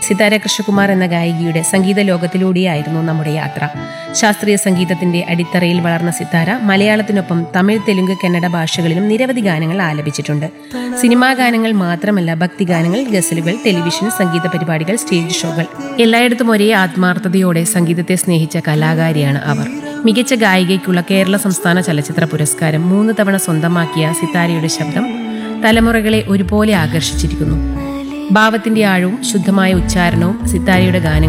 സിതാര കൃഷ്ണകുമാർ എന്ന ഗായികയുടെ സംഗീത ലോകത്തിലൂടെയായിരുന്നു നമ്മുടെ യാത്ര ശാസ്ത്രീയ സംഗീതത്തിന്റെ അടിത്തറയിൽ വളർന്ന സിതാര മലയാളത്തിനൊപ്പം തമിഴ് തെലുങ്ക് കന്നഡ ഭാഷകളിലും നിരവധി ഗാനങ്ങൾ ആലപിച്ചിട്ടുണ്ട് സിനിമാ ഗാനങ്ങൾ മാത്രമല്ല ഭക്തിഗാനങ്ങൾ ഗസലുകൾ ടെലിവിഷൻ സംഗീത പരിപാടികൾ സ്റ്റേജ് ഷോകൾ എല്ലായിടത്തും ഒരേ ആത്മാർത്ഥതയോടെ സംഗീതത്തെ സ്നേഹിച്ച കലാകാരിയാണ് അവർ മികച്ച ഗായികയ്ക്കുള്ള കേരള സംസ്ഥാന ചലച്ചിത്ര പുരസ്കാരം മൂന്ന് തവണ സ്വന്തമാക്കിയ സിതാരയുടെ ശബ്ദം തലമുറകളെ ഒരുപോലെ ആകർഷിച്ചിരിക്കുന്നു ഭാവത്തിന്റെ ആഴവും ശുദ്ധമായ ഉച്ചാരണവും സിത്താരയുടെ ഗാനങ്ങൾ